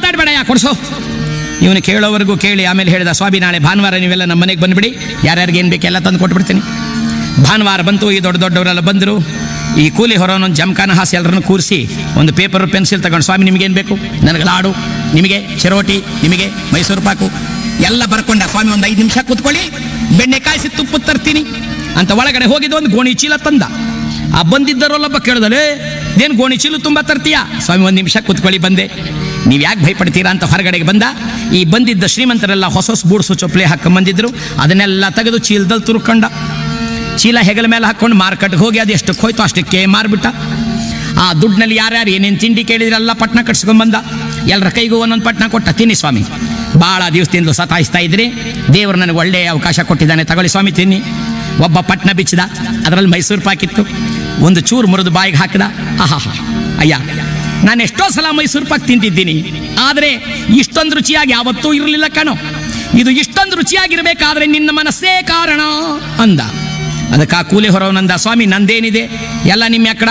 ಮಾತಾಡಬೇಡ ಯಾ ಕೊಡ್ಸೋ ಇವನು ಕೇಳೋವರೆಗೂ ಕೇಳಿ ಆಮೇಲೆ ಹೇಳಿದ ಸ್ವಾಮಿ ನಾಳೆ ಭಾನುವಾರ ನೀವೆಲ್ಲ ನಮ್ಮ ಮನೆಗೆ ಬಂದುಬಿಡಿ ಯಾರ್ಯಾರಿಗೆ ಏನು ಬೇಕು ಎಲ್ಲ ತಂದು ಕೊಟ್ಬಿಡ್ತೀನಿ ಭಾನುವಾರ ಬಂತು ಈ ದೊಡ್ಡ ದೊಡ್ಡವರೆಲ್ಲ ಬಂದರು ಈ ಕೂಲಿ ಹೊರೋನೊಂದು ಜಮಖಾನ ಹಾಸಿ ಎಲ್ಲರನ್ನು ಕೂರಿಸಿ ಒಂದು ಪೇಪರ್ ಪೆನ್ಸಿಲ್ ತಗೊಂಡು ಸ್ವಾಮಿ ನಿಮಗೇನು ಬೇಕು ನನಗೆ ಲಾಡು ನಿಮಗೆ ಚಿರೋಟಿ ನಿಮಗೆ ಮೈಸೂರು ಪಾಕು ಎಲ್ಲ ಬರ್ಕೊಂಡ ಸ್ವಾಮಿ ಒಂದು ಐದು ನಿಮಿಷ ಕೂತ್ಕೊಳ್ಳಿ ಬೆಣ್ಣೆ ಕಾಯಿಸಿ ತುಪ್ಪ ತರ್ತೀನಿ ಅಂತ ಒಳಗಡೆ ಹೋಗಿದ್ದು ಒಂದು ಗೋಣಿ ಚೀಲ ತಂದ ಆ ಬಂದಿದ್ದರಲ್ಲೊಬ್ಬ ಕೇಳಿದಲೇ ಏನು ಗೋಣಿ ಚೀಲು ತುಂಬ ತರ್ತೀಯಾ ಸ್ವಾಮಿ ಒಂದು ನಿಮಿಷ ಕೂತ್ಕೊಳ್ಳಿ ಬಂದೆ ನೀವು ಯಾಕೆ ಭಯಪಡ್ತೀರಾ ಅಂತ ಹೊರಗಡೆಗೆ ಬಂದ ಈ ಬಂದಿದ್ದ ಶ್ರೀಮಂತರೆಲ್ಲ ಹೊಸ ಹೊಸ ಬೂಡ್ಸು ಚೊಪ್ಲೆ ಹಾಕೊಂಬಂದಿದ್ರು ಅದನ್ನೆಲ್ಲ ತೆಗೆದು ಚೀಲದಲ್ಲಿ ತುರ್ಕೊಂಡ ಚೀಲ ಹೆಗಲ ಮೇಲೆ ಹಾಕೊಂಡು ಮಾರ್ಕೆಟ್ಗೆ ಹೋಗಿ ಅದು ಎಷ್ಟಕ್ಕೆ ಹೋಯ್ತು ಅಷ್ಟಕ್ಕೆ ಮಾರ್ಬಿಟ್ಟ ಆ ದುಡ್ಡಿನಲ್ಲಿ ಯಾರ್ಯಾರು ಏನೇನು ತಿಂಡಿ ಕೇಳಿದ್ರೆಲ್ಲ ಪಟ್ನ ಕಟ್ಸ್ಕೊಂಡ್ಬಂದ ಎಲ್ಲರ ಕೈಗೂ ಒಂದೊಂದು ಪಟ್ನ ಕೊಟ್ಟ ತಿನ್ನಿ ಸ್ವಾಮಿ ಭಾಳ ದಿವಸದಿಂದ ಸತಾಯಿಸ್ತಾ ಇದ್ರಿ ದೇವರು ನನಗೆ ಒಳ್ಳೆಯ ಅವಕಾಶ ಕೊಟ್ಟಿದ್ದಾನೆ ತಗೊಳ್ಳಿ ಸ್ವಾಮಿ ತಿನ್ನಿ ಒಬ್ಬ ಪಟ್ನ ಬಿಚ್ಚಿದ ಅದರಲ್ಲಿ ಮೈಸೂರು ಪಾಕಿತ್ತು ಒಂದು ಚೂರು ಮುರಿದು ಬಾಯಿಗೆ ಹಾಕಿದ ಆಹಾ ಅಯ್ಯ ನಾನು ಎಷ್ಟೋ ಸಲ ಮೈಸೂರು ಪಾಕ್ ತಿಂತಿದ್ದೀನಿ ಆದರೆ ಇಷ್ಟೊಂದು ರುಚಿಯಾಗಿ ಯಾವತ್ತೂ ಇರಲಿಲ್ಲ ಕಣೋ ಇದು ಇಷ್ಟೊಂದು ರುಚಿಯಾಗಿರ್ಬೇಕಾದ್ರೆ ನಿನ್ನ ಮನಸ್ಸೇ ಕಾರಣ ಅಂದ ಅದಕ್ಕೆ ಆ ಕೂಲಿ ಹೊರವನಂದ ಸ್ವಾಮಿ ನಂದೇನಿದೆ ಎಲ್ಲ ನಿಮ್ಮ ಅಕ್ಕಡ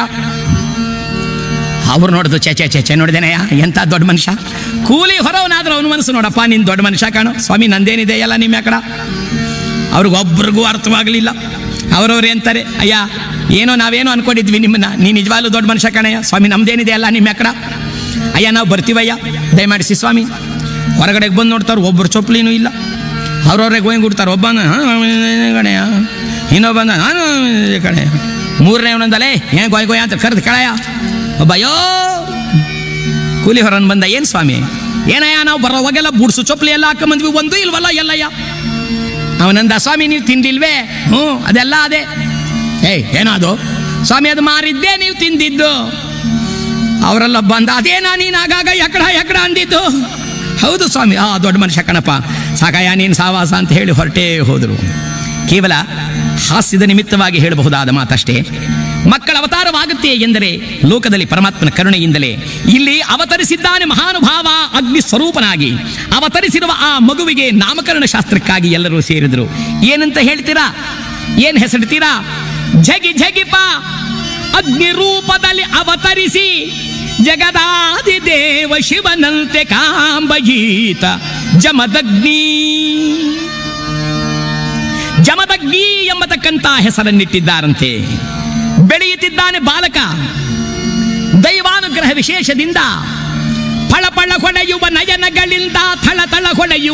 ಅವ್ರು ನೋಡಿದ್ರು ಚೆ ಚೆ ಚೆ ಚೆ ನೋಡಿದೇನೆಯ ಎಂಥ ದೊಡ್ಡ ಮನುಷ್ಯ ಕೂಲಿ ಹೊರವನಾದ್ರೂ ಅವನ ಮನಸ್ಸು ನೋಡಪ್ಪ ನೀನು ದೊಡ್ಡ ಮನುಷ್ಯ ಕಾಣು ಸ್ವಾಮಿ ನಂದೇನಿದೆ ಎಲ್ಲ ನಿಮ್ಮ ಅಕ್ಕಡ ಅವ್ರಿಗೊಬ್ಬರಿಗೂ ಅರ್ಥವಾಗಲಿಲ್ಲ ಅವರವ್ರು ಅಂತಾರೆ ಅಯ್ಯ ಏನೋ ನಾವೇನೋ ಅನ್ಕೊಂಡಿದ್ವಿ ನಿಮ್ಮನ್ನ ನೀ ನಿಜವಾಗ್ಲೂ ದೊಡ್ಡ ಮನುಷ್ಯ ಕಣಯ್ಯ ಸ್ವಾಮಿ ನಮ್ದೇನಿದೆ ಅಲ್ಲ ನಿಮ್ಮ ಅಕ್ಕಡ ಅಯ್ಯ ನಾವು ಬರ್ತೀವಯ್ಯ ದಯಮಾಡಿಸಿ ಸ್ವಾಮಿ ಹೊರಗಡೆಗೆ ಬಂದು ನೋಡ್ತಾರೆ ಒಬ್ಬರು ಚೊಪ್ಲಿನೂ ಇಲ್ಲ ಅವ್ರವ್ರೆ ಗೋಯಿಂಗ್ ಕೊಡ್ತಾರೆ ಒಬ್ಬನ ಕಣಯ್ಯ ಇನ್ನೊಬ್ಬನ ನಾನು ಕಣಯ್ಯ ಮೂರನೇ ಅವನಂದಲೇ ಏನು ಗೋಯ್ ಗೋಯ ಅಂತ ಕರೆದು ಕಳಯ್ಯ ಒಬ್ಬ ಅಯ್ಯೋ ಕೂಲಿ ಹೊರನ್ ಬಂದ ಏನು ಸ್ವಾಮಿ ಏನಯ್ಯ ನಾವು ಬರೋವಾಗೆಲ್ಲ ಬುಡ್ಸು ಚೊಪ್ಲಿ ಎಲ್ಲ ಹಾಕೊಂಬಂದ್ವಿ ಒಂದು ಇಲ್ವಲ್ಲ ಎಲ್ಲಯ್ಯ ಅವನಂದ ಸ್ವಾಮಿ ನೀವು ತಿಂದಿಲ್ವೇ ಹ್ಞೂ ಅದೆಲ್ಲ ಅದೇ ಏಯ್ ಏನದು ಸ್ವಾಮಿ ಅದು ಮಾರಿದ್ದೇ ನೀವು ತಿಂದಿದ್ದು ಅವರೆಲ್ಲ ಬಂದ ಅದೇನಾ ನೀನು ಆಗಾಗ ಎಕಡ ಎಕಡ ಅಂದಿದ್ದು ಹೌದು ಸ್ವಾಮಿ ಆ ದೊಡ್ಡ ಮನುಷ್ಯ ಕಣಪ್ಪ ಸಾಕಯ್ಯ ನೀನು ಸಾವಾಸ ಅಂತ ಹೇಳಿ ಹೊರಟೇ ಹೋದರು ಕೇವಲ ಹಾಸ್ಯದ ನಿಮಿತ್ತವಾಗಿ ಹೇಳಬಹುದಾದ ಮಾತಷ್ಟೇ ಮಕ್ಕಳ ಅವತಾರವಾಗುತ್ತೆ ಎಂದರೆ ಲೋಕದಲ್ಲಿ ಪರಮಾತ್ಮನ ಕರುಣೆಯಿಂದಲೇ ಇಲ್ಲಿ ಅವತರಿಸಿದ್ದಾನೆ ಮಹಾನುಭಾವ ಅಗ್ನಿ ಸ್ವರೂಪನಾಗಿ ಅವತರಿಸಿರುವ ಆ ಮಗುವಿಗೆ ನಾಮಕರಣ ಶಾಸ್ತ್ರಕ್ಕಾಗಿ ಎಲ್ಲರೂ ಸೇರಿದರು ಏನಂತ ಹೇಳ್ತೀರಾ ಏನ್ ಹೆಸರಿಡ್ತೀರಾ ಝಗಿ ಝಗಿಪ ಅಗ್ನಿ ರೂಪದಲ್ಲಿ ಅವತರಿಸಿ ಜಗದಾದಿ ದೇವ ಶಿವನಂತೆ ಕಾಂಬಗೀತ ಜಮದಗ್ನಿ ಜಮದಗ್ನಿ ಎಂಬತಕ್ಕಂತ ಹೆಸರನ್ನಿಟ್ಟಿದ್ದಾರಂತೆ ಬೆಳೆಯುತ್ತಿದ್ದಾನೆ ಬಾಲಕ ದೈವಾನುಗ್ರಹ ವಿಶೇಷದಿಂದ ಫಳ ಫಳ ಹೊಳೆಯುವ ನಯನಗಳಿಂದ ಥಳ ಥಳ ಹೊಳೆಯುವ